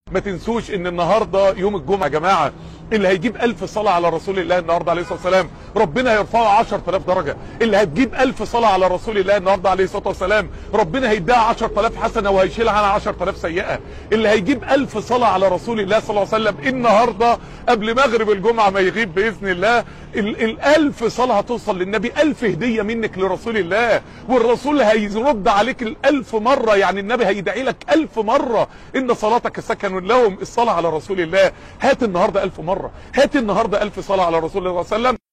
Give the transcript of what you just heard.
ما تنسوش ان النهارده يوم الجمعه يا جماعه اللي هيجيب ألف صلاة على رسول الله النهارده عليه الصلاة والسلام ربنا هيرفعه 10000 درجة اللي هتجيب ألف صلاة على رسول الله النهارده عليه الصلاة والسلام ربنا هيديها 10000 حسنة وهيشيل عنها 10000 سيئة اللي هيجيب ألف صلاة على رسول الله صلى الله عليه وسلم النهارده قبل مغرب الجمعة ما يغيب بإذن الله ال- الألف صلاة هتوصل للنبي ألف هدية منك لرسول الله والرسول هيرد عليك الألف مرة يعني النبي هيدعي لك ألف مرة إن صلاتك سكن لهم الصلاة على رسول الله هات النهاردة ألف مرة هات النهاردة ألف صلاة على رسول الله صلى الله عليه وسلم